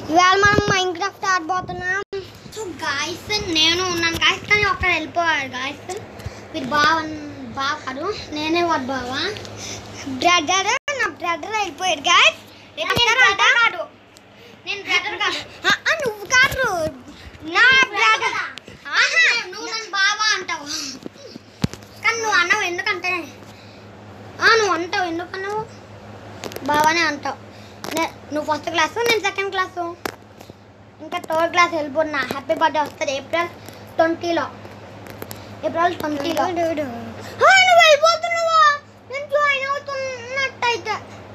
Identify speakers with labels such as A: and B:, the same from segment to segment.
A: ఇవాళ మనం Minecraft ఆడబోతున్నాం సో గాయస్ నేను ఉన్నాను గాయస్ కానీ ఒక్కడ వెళ్ళిపోయాడు గాయస్ మీరు బావ బావారు నేనే వాడు బావా బ్రదర్ నా బ్రదర్ వెళ్ళిపోయాడు గాయస్ కాదు నేను బ్రదర్ కాదు నువ్వు కాదు నా బ్రదర్ నువ్వు నన్ను బావా అంటావు కానీ నువ్వు అన్నావు ఎందుకంటే ఆ, నువ్వు అంటావు ఎందుకన్నావు బాగానే అంటావు నే- నువ్వు ఫస్ట్ క్లాసు నేను సెకండ్ క్లాసు ఇంకా థర్డ్ క్లాస్ వెళ్ళిపోతున్నా హ్యాపీ బర్త్డే వస్తుంది ఏప్రిల్ ట్వంటీలో ఏప్రిల్ ట్వంటీలో నువ్వు వెళ్ళిపోతున్నావా నేను జాయిన్ అవుతున్నట్టయితే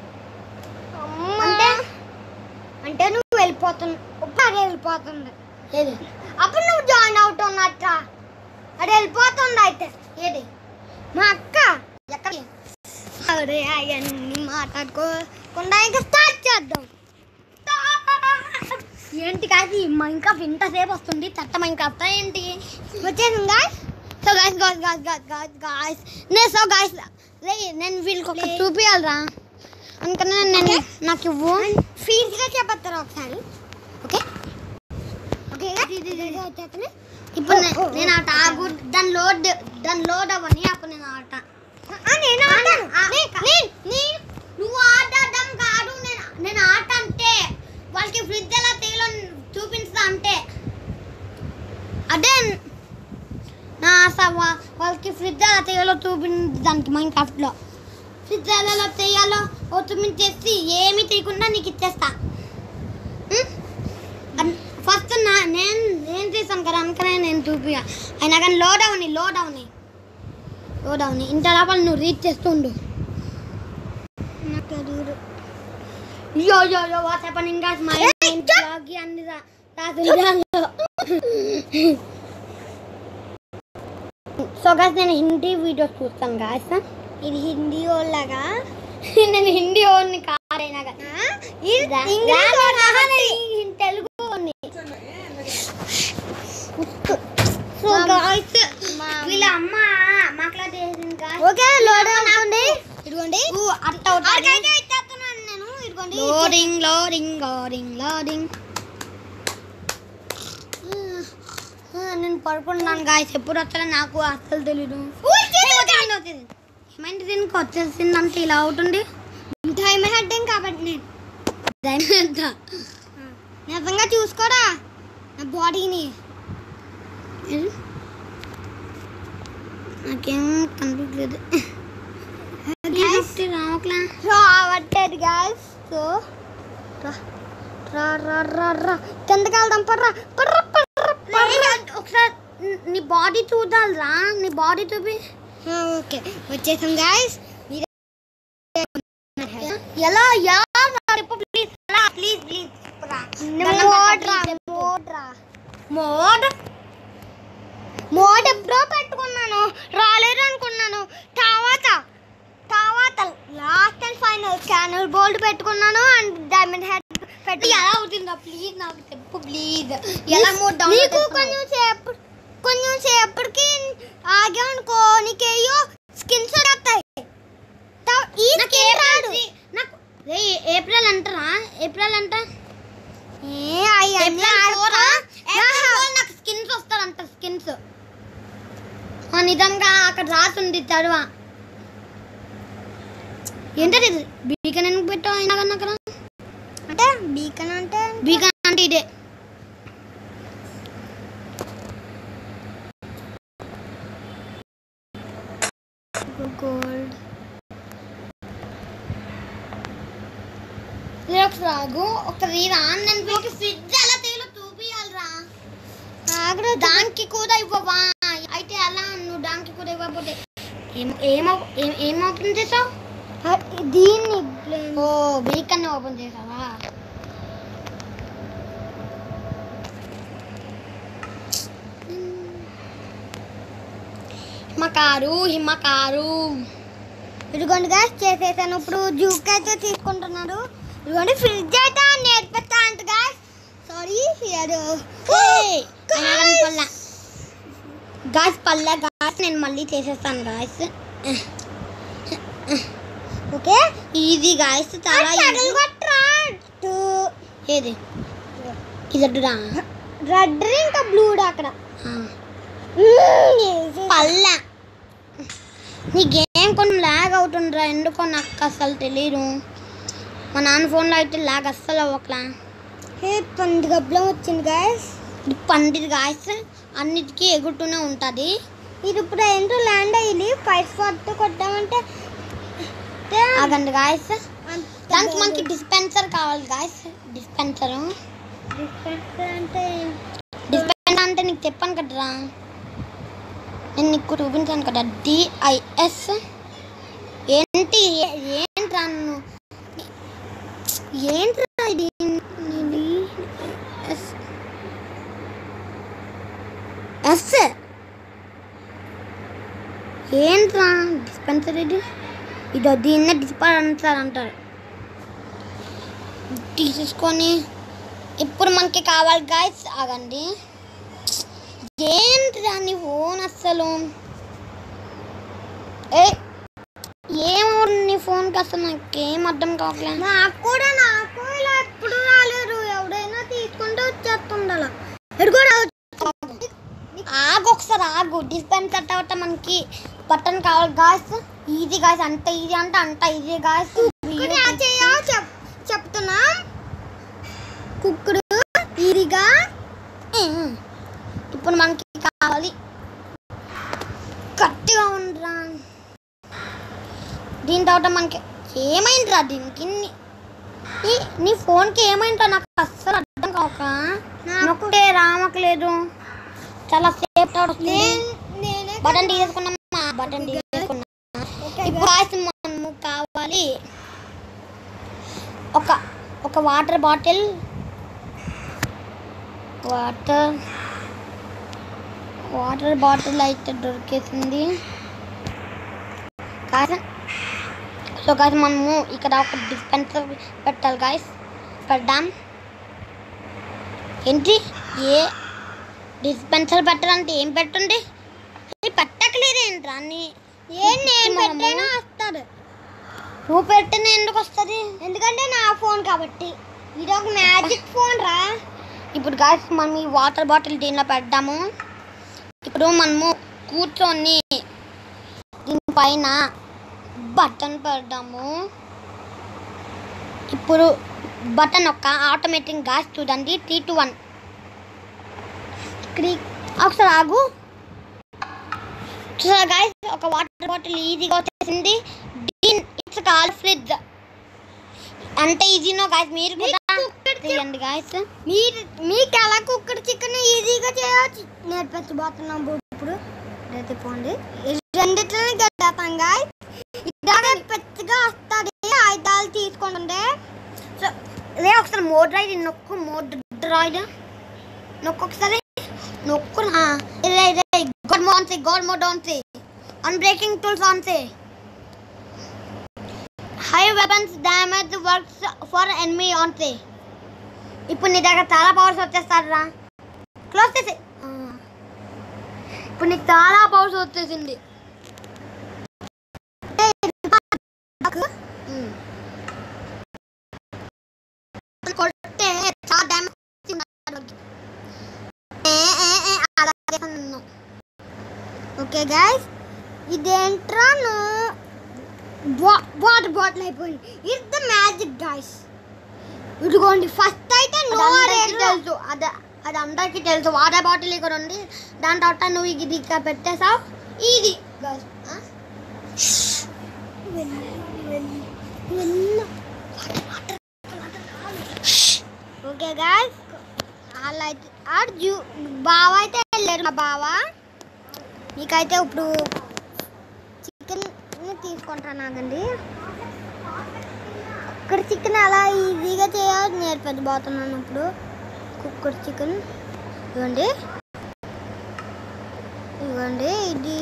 A: అంటే అంటే నువ్వు వెళ్ళిపోతున్నావు అదే వెళ్ళిపోతుంది ఏది అప్పుడు నువ్వు జాయిన్ అవుతున్నట్ట అది వెళ్ళిపోతుంది అయితే ఏది మా అక్క ఎక్కడ అరే అవన్నీ మాట్లాడుకోకుండా ఇంకా స్టార్ట్ చేద్దాం ఏంటి కాదు మా ఇంకా ఇంతసేపు వస్తుంది తట్ట మా ఇంకా అత్త ఏంటి వచ్చేసింది guys so guys guys guys guys guys guys నేను సో గాయస్ లే నేను వీళ్ళకి ఒక చూపించాలరా అందుకని నేను నాకు ఇవ్వు ఫీజుగా చెప్పేస్తారు ఒకసారి ఓకే ఓకే వచ్చేస్తాను ఇప్పుడు నే- నేను ఆట ఆగు దాని లోడ్ దాని లోడ్ అవ్వని అప్పుడు నేను ఆట నేను ఆడతాను నువ్వు ఆడడం కాదు నేను నేను ఆట అంటే వాళ్ళకి ఫ్రిడ్జ్ ఎలా తీయాలో చూపించదా అంటే అదే నా ఆశ వా- వాళ్ళకి ఫ్రిడ్జ్ ఎలా తీయాలో చూపించడానికి మైండ్ క్రాఫ్ట్లో ఫ్రిడ్జ్ ఎలా తీయాలో ఓ చూపించేసి ఏమీ తీయకుండా నీకు ఇచ్చేస్తా ఫస్ట్ నా నేను నేను చేశాను కదా అందుకనే నేను చూపి అయినా కానీ లోడ్ అవని లోడ్ అవని లోడ్ అవని ఇంత లోపల నువ్వు రీచ్ చేస్తుండు నాకు తెలియదు yo yo yo what's happening guys my blog అన్ని రా- రాసింది దానిలో సో గాయ్స్ నేను హిందీ వీడియోస్ చూస్తాను గాయ్స్ ఇది హిందీ వాళ్ళగా నేను హిందీ ఓన్ని కాదైనా తెలుగు ఓన్ని సో గాయ్స్ వీళ్ళ అమ్మ మాట్లాడేసింది గాయ్స్ ఓకే లోడ్ అవుతుంది ఇదిగోండి అట్ట ఇచ్చేస్తున్నాను నేను ఇదిగోండి లోడింగ్ లోడింగ్ లోడింగ్ లోడింగ్ నేను పడుకున్నాను గాయస్ ఎప్పుడు వస్తాడో నాకు అస్సలు తెలీదు ఏమైంది దీనికి వచ్చేసింది అంత ఇలా అవుతుంది టైం హెడ్డింగ్ కాబట్టి నేను టైం ఎంత నిజంగా చూసుకోరా నా బాడీని నాకేం కనిపించలేదు రావట్లే రావట్లేదు గాయస్ సో రా రా రా రా కిందకి వెళ్దాం పర్రా పర్రా పర్రా పర్రా ఒకసారి నీ బాడీ చూడాలిరా నీ బాడీ చూపి ఓకే వచ్చేసాం గాయస్ ఎలా yeah please please please mode రా మోడ్ రా మోడ్ మోడ్ ఎప్పుడో పెట్టుకున్నాను రాలేదు అనుకున్నాను తర్వాత తర్వాత లాస్ట్ అండ్ ఫైనల్ క్యానల్ బోల్డ్ పెట్టుకున్నాను అండ్ డైమండ్ హెడ్ పెట్టి ఎలా అవుతుందో ప్లీజ్ నాకు చెప్పు ప్లీజ్ ఎలా మోడ్ నీకు కొంచెం సేపు కొంచెం సేపటికి ఆగామనుకో నీకేయో స్కిన్స్ వస్తాయి తా- ఈ స్కిన్ రాదు నాకు ఏప్రిల్ అంటారా ఏప్రిల్ అంట ఏ అవన్నీ ఆడతా నాకు స్కిన్స్ వస్తారంట స్కిన్స్ నిజంగా అక్కడ రాసుంది చదువ ఏంటది బీకన్ ఎందుకు పెట్టావు అయినా కన్నా అక్కడ అంటే బీకన్ అంటే బీకన్ అంటే ఇదే గోల్డ్ రాగు ఒక రీరా నేను మీకు ఫ్రిడ్జ్ ఎలా తేలో చూపియాలరా ఆగ్రా దానికి కూడా ఇవ్వవా అయితే అలా నువ్వు దానికి కూడా ఇవ్వకపోతే ఏం ఏమవు ఏం ఏం ఓపెన్ చేసావు దీన్ని ఓ బీకన్ ఓపెన్ చేసావా హిమకారు హిమకారు ఇదిగోండి గ్యాస్ చేసేసాను ఇప్పుడు జూక్ అయితే తీసుకుంటున్నాడు ఇదిగోండి ఫ్రిడ్జ్ అయితే నేర్పిస్తా అంట గ్యాస్ సారీ పల్ల గాస్ పల్ల గాస్ నేను మళ్ళీ చేసేస్తాను గాయస్ ఓకే ఈజీ గాయస్ చాలా easy. ఏది ఇదడ్డురా
B: రెడ్ ఇంకా బ్లూ అక్కడ
A: పల్ల నీ గేమ్ కొంచెం లాగ్ అవుతుందిరా ఎందుకో నాకు అసలు తెలియదు మా నాన్న ఫోన్లో అయితే లాగ్ అస్సలు అవ్వట్లా
B: హే పంది గబ్బలం వచ్చింది గాయస్
A: ఇది పండిది గాయస్ అన్నిటికీ ఎగురుతూనే ఉంటుంది
B: ఇది ఇప్పుడు ఏంటో ల్యాండ్ అయ్యింది ఫైవ్ స్పాట్ కొట్టామంటే
A: ఆగండి గాయస్
B: అంత
A: దానికి మనకి డిస్పెన్సర్ కావాలి గాయస్ డిస్పెన్సర్
B: డిఫరెంట్ అంటే
A: డిస్పెన్సర్ అంటే నీకు చెప్పాను కదరా నేను నీకు చూపించాను కదా డిఐఎస్ ఏంటి ఏ- ఏంట్రా నువ్వు ఏంట్రా ఇది ఇది ఎస్ ఎస్ ఏంట్రా డిస్పెన్సర్ ఇది ఇది దీన్నే డిస్పెన్సర్ అంటారు తీసేసుకొని ఇప్పుడు మనకి కావాలి గాయస్ ఆగండి ఏంట్రా నీ ఫోన్ అస్సలు ఏ ఏమవుతుంది నీ ఫోన్కి అసలు నాకేం అర్థం కావట్లేదు
B: నాకు కూడా నాకు ఇలా ఎప్పుడు రాలేరు ఎవడైనా తీసుకుంటే వచ్చేస్తుండాల ఎడు కూడా
A: ఆగు ఒకసారి ఆగు డిస్పెన్సర్ తర్వాత మనకి బటన్ కావాలి గాయస్ ఈజీ గాయస్ అంత ఈజీ అంటే అంత ఈజీ గాయస్
B: కుక్కర్ ఎలా చేయాలో చెప్ చెప్తున్నా కుక్కడు ఈరిగా
A: ఇప్పుడు మనకి కావాలి గట్టిగా ఉండరా దీని తర్వాత మనకి ఏమైందిరా దీనికి నీ- ఈ నీ ఫోన్కి ఏమైందిరా నాకు అస్సలు అర్థం కాక
B: నాకు-
A: నొక్కితే రామకలేదు చాలా సేఫ్ వస్తుంది
B: నేనే
A: బటన్ తీసేసుకున్నామా బటన్ తీసేసుకున్నా ఇప్పుడు guys మనము కావాలి ఒక ఒక water bottle water water bottle అయితే దొరికేసింది కాదు సో గాయస్ మనము ఇక్కడ ఒక డిస్పెన్సర్ పెట్టాలి గాయస్ పెడదాం ఏంటి ఏ డిస్పెన్సర్ పెట్టాలంటే ఏం పెట్టండి ఇది పెట్టకలేదు ఏంట్రా అన్ని
B: ఏం నేను పెట్టైనా వస్తాడు
A: నువ్వు పెట్టిన ఎందుకు వస్తుంది
B: ఎందుకంటే నా ఫోన్ కాబట్టి ఇది ఒక మ్యాజిక్ ఫోన్ రా
A: ఇప్పుడు గాయస్ మనం ఈ వాటర్ బాటిల్ దీనిలో పెడదాము ఇప్పుడు మనము కూర్చొని దీనిపైన బటన్ పెడదాము ఇప్పుడు బటన్ ఒక ఆటోమేటిక్ గాస్ చూడండి త్రీ టు వన్ క్రీక్ ఒకసారి ఆగు చూసారా గాయస్ ఒక వాటర్ బాటిల్ ఈజీగా వచ్చేసింది దీన్ ఇట్స్ కాల్ ఫ్రిడ్జ్ అంటే ఈజీనో గాయస్ మీరు కూడా చేయండి గాయస్
B: మీరు మీకు ఎలా కుక్కర్ చికెన్ ఈజీగా చేయవచ్చు నేర్పించబోతున్నాం ఇప్పుడు అయితే పోండి రెండిట్లని గడ్డతాం గాయ ఇలాగ పెద్దగా వస్తుంది ఐదాలు తీసుకుంటుండే
A: సో లే ఒకసారి మోడ్ రైడ్ నొక్కు మోడ్ రైడ్ నొక్కు ఒకసారి నొక్కు ఇదే ఇదే గోడ్ మోడ్ ఆన్ సే గోడ్ మోడ్ ఆన్ సే అన్బ్రేకింగ్ టూల్స్ ఆన్ సే high weapons damage works for enemy on సే ఇప్పుడు నీ దగ్గర చాలా పవర్స్ వచ్చేస్తారు రా క్లోజ్ చేసే ఇప్పుడు నీకు చాలా పవర్స్ వచ్చేసింది ఉమ్. కొడితే చాలా డ్యామేజ్
B: ఓకే గాయస్ ఇదేంట్రా వాటర్ బాటిల్ అయిపోయింది ఇట్ ద మ్యాజిక్ గాయస్ ఇదిగోండి ఫస్ట్ అయితే నో
A: అందరికీ తెలుసు అది అది అందరికీ తెలుసు వాటర్ బాటిల్ ఇక్కడ ఉంది దాని తర్వాత నువ్వు ఇది ఇక్కడ పెట్టేసావు ఇది
B: ఓకే గాయస్ అలా అయితే ఆడు జూ బావ అయితే వెళ్ళారు మా బావ మీకైతే ఇప్పుడు చికెన్ తీసుకుంటాను ఆగండి కుక్కర్ చికెన్ అలా ఈజీగా చేయాలి నేర్పించబోతున్నాను ఇప్పుడు కుక్కర్ చికెన్ ఇవ్వండి ఇవ్వండి ఇది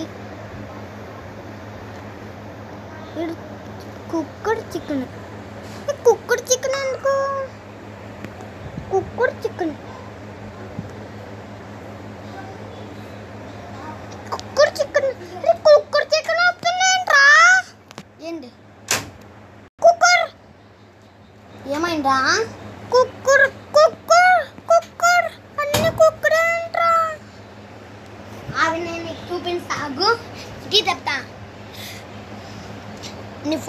B: ఇది కుక్కర్ చికెన్ కుక్కర్ చికెన్ ఎందుకు cooker chicken cooker chicken cooker chicken వస్తుందేంట్రా
A: ఏంటి
B: కుక్కర్
A: ఏమైందా
B: కుక్కర్ కుక్కర్ కుక్కర్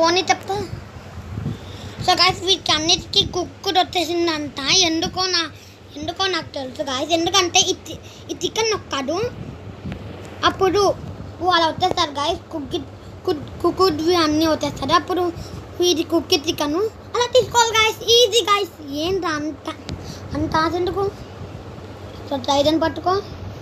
A: ఫోన్ చెప్తా సో గాయస్ వీటికి అన్నిటికీ కుక్కుడు వచ్చేసిందంట ఎందుకో నా ఎందుకో నాకు తెలుసు గాయస్ ఎందుకంటే ఈ చి- ఈ చికెన్ నొక్కాడు అప్పుడు వాళ్ళు వచ్చేస్తారు గాయస్ కుక్కి కుక్కుడ్వి అన్నీ వచ్చేస్తారు అప్పుడు ఇది కుక్కి చికెన్ అలా తీసుకోవాలి గాయస్ ఈజీ గాయస్ ఏంట్రా అంత అంత ఆశ ఎందుకు సో ట్రైడన్ పట్టుకో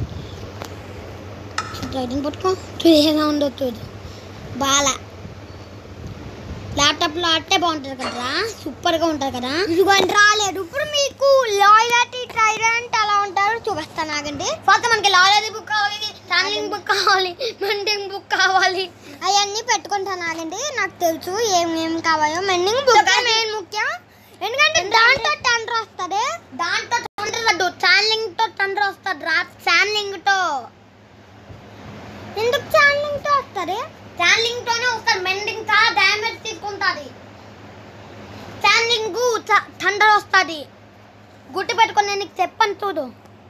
A: ట్రైడన్ పట్టుకో చూసేలా ఉండొచ్చు ఇది బాగా ల్యాప్టాప్లో ఆడితే బాగుంటుంది కదరా సూపర్గా ఉంటుంది కదా
B: ఇదిగోండి రాలేదు ఇప్పుడు మీకు లాయల్టీ ట్రైడెంట్ ఎలా ఉంటారో చూపిస్తాను ఆగండి
A: ఫస్ట్ మనకి లాయల్టీ బుక్ కావాలి ఛానలింగ్ బుక్ కావాలి మెండింగ్ బుక్ కావాలి
B: అవన్నీ పెట్టుకుంటాను ఆగండి నాకు తెలుసు ఏమేమి కావాలో మెండింగ్ బుక్
A: guys-
B: మెయిన్ ముఖ్యం ఎందుకంటే దాంట్లో టెండర్ వస్తుంది
A: దాంతో టండ్ర వద్దు ఛానలింగ్ తో టండ్ర వస్తుంది రా ఛానలింగ్ తో
B: ఎందుకు ఛానలింగ్ తో వస్తుంది
A: ఛానలింగ్ తోనే వస్తుంది మెండింగ్ చాలా డ్యామేజ్ తీసుకుంటుంది ఛానలింగ్ టండర్ వస్తుంది గుర్తు పెట్టుకొని నేను నీకు చెప్పను చూడు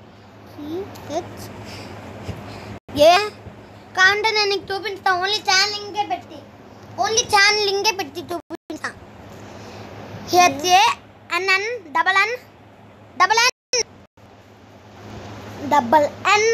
A: ఏ కాంటే నేను నీకు చూపిస్తా ఓన్లీ ఛానలింగే పెట్టి ఓన్లీ ఛానలింగే పెట్టి చూపిస్తా H A N N double N double N double N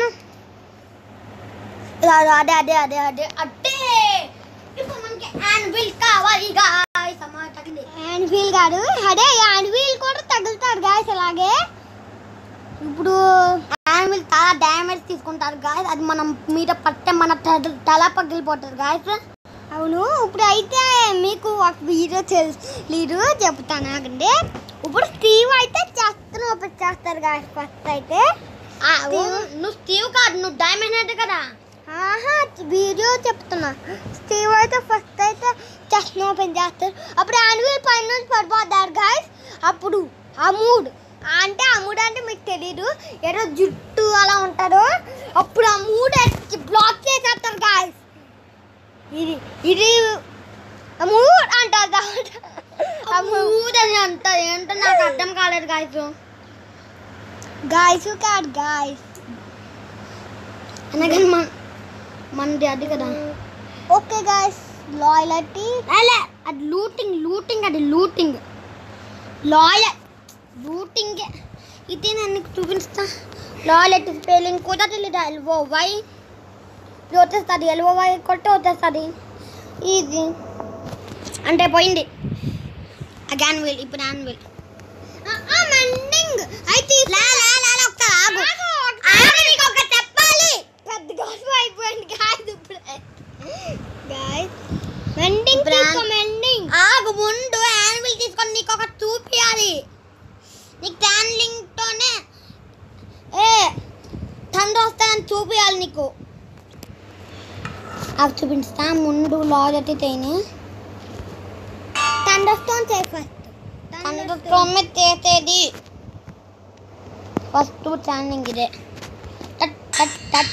A: అదే అదే అదే అదే అదే ఇప్పుడు మనకి యాన్విల్ కావాలి గాయ్స్ అమ్మ తగిలింది
B: హ్యాండ్ వీల్ కాదు అదే హ్యాండ్ వీల్ కూడా తగులుతాడు గాయస్ అలాగే
A: ఇప్పుడు యాన్విల్ చాలా డ్యామేజ్ తీసుకుంటారు గాయస్ అది మనం మీద పట్టే మన తల- తల పగిలిపోతుంది గాయస్
B: అవును ఇప్పుడు అయితే మీకు ఒక వీడియో తెలీదు చెప్తాను ఆగండి ఇప్పుడు స్టీవ్ అయితే చేస్తాను ఓపెన్ చేస్తారు గాయస్ ఫస్ట్ అయితే
A: నువ్వు స్టీవ్ కాదు నువ్వు డైమండ్ హెడ్ కదా
B: ఆహా వీడియో చెప్తున్నా స్టీవ్ అయితే ఫస్ట్ అయితే చెస్ట్ ఓపెన్ చేస్తారు అప్పుడు యాన్యువల్ పైన నుంచి పడిపోతారు గాయస్ అప్పుడు అమూడ్ అంటే అమూడ్ అంటే మీకు తెలీదు ఏదో జుట్టు అలా ఉంటాడు అప్పుడు అమూడ్ బ్లాక్ చేసేస్తారు గాయస్ ఇది ఇది అమూడ్ అంటారు
A: అమూడ్ అని అంత ఏంటో నాకు అర్థం కాలేదు గాయస్
B: గాయస్ కాదు గాయస్
A: అనగానే మన మనది అది కదా
B: ఓకే గాయస్ లాయల్టీ
A: అలే అది లూటింగ్ లూటింగ్ అది లూటింగ్ లాయల్ లూటింగ్ ఇది నేను నీకు చూపిస్తా లాయల్ స్పెల్లింగ్ కూడా తెలియదు ఎల్ఓ వై ఇది వచ్చేస్తుంది ఎల్ఓ వై కొట్టి వచ్చేస్తుంది ఈజీ అంటే పోయింది అగాన్ వీల్ ఇప్పుడు యాన్ వీల్
B: మెండింగ్ అయితే
A: చెప్పాలి
B: పెద్ద గొడవ అయిపోయింది గాయస్ ఇప్పుడు గాయస్ మెండింగ్
A: ఇప్పుడు
B: తీసుకో మెండింగ్
A: ఆగు ముందు యానిమల్ తీసుకొని నీకు ఒక చూపియాలి నీకు ట్యాన్లింగ్ తోనే ఏ తండ్రి వస్తాయని చూపియాలి నీకు అవి చూపిస్తా ముందు లాజటి తేని
B: థండర్ స్టోన్ చేయి ఫస్ట్
A: తండ్రి తొమ్మిది చేసేది ఫస్ట్ ట్యాన్లింగ్ ఇదే టట్ టట్ టట్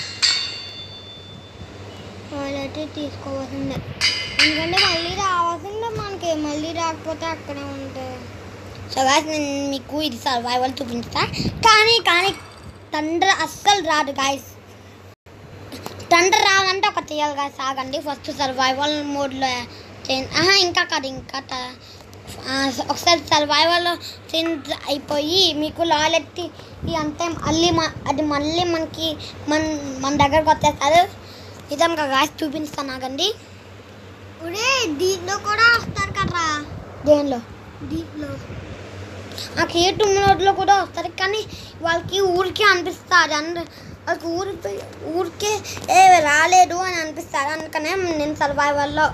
B: వాళ్ళైతే తీసుకోవాల్సిందే ఎందుకంటే మళ్ళీ రావాల్సిందే మనకి మళ్ళీ రాకపోతే అక్కడే ఉంటాయి
A: సో గాయస్ నేను మీకు ఇది సర్వైవల్ చూపించుతా కానీ కానీ తండ్రి అస్సలు రాదు గాయస్ తండ్రి రావాలంటే ఒక చేయాలి గాయస్ ఆగండి ఫస్ట్ సర్వైవల్ మోడ్లో చేంజ్ ఆహా ఇంకా కాదు ఇంకా త- ఆ, ఒకసారి సర్వైవల్ చేంజ్ అయిపోయి మీకు లాయల్టీ అంతే మళ్ళీ మ- అది మళ్ళీ మనకి మన మన దగ్గరకు వచ్చేస్తారు నిజంగా గాయస్ చూపిస్తాను ఆగండి
B: ఒరే దీంట్లో కూడా వస్తారు కదరా
A: దేనిలో
B: దీంట్లో
A: ఆ క్రియేటివ్ మోడ్లో కూడా వస్తారు కానీ వాళ్ళకి ఊరికే అనిపిస్తారు అండ్ వాళ్ళకి ఊరికి ఊరికే ఏ రాలేదు అని అనిపిస్తారు అందుకనే నేను సర్వైవల్లో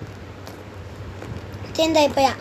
A: చేంజ్ అయిపోయా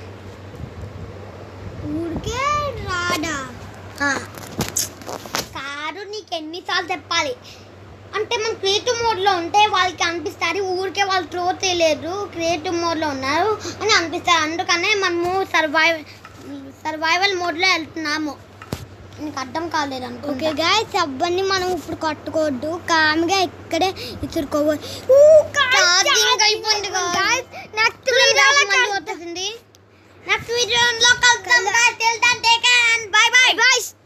B: ఊరికే రాడా
A: ఆ. కాదు నీకు ఎన్నిసార్లు చెప్పాలి అంటే మనం క్రియేటివ్ మోడ్లో ఉంటే వాళ్ళకి అనిపిస్తారు ఊరికే వాళ్ళు త్రో తెలియదు క్రియేటివ్ మోడ్లో ఉన్నారు అని అనిపిస్తారు అందుకనే మనము సర్వైవ్ సర్వైవల్ మోడ్లో వెళ్తున్నాము నీకు అర్థం కాలేదు
B: ఓకే
A: అనుకుంటా
B: గాయస్ అవన్నీ మనం ఇప్పుడు కట్టుకోవద్దు కామ్గా ఇక్కడే ఇసురుకోవాలి
A: ఛార్జింగ్ అయిపోయింది నెక్స్ట్ వీడియోలో వచ్చేసింది నెక్స్ట్ వీడియోలో కలుద్దాం బై బై
B: బాయ్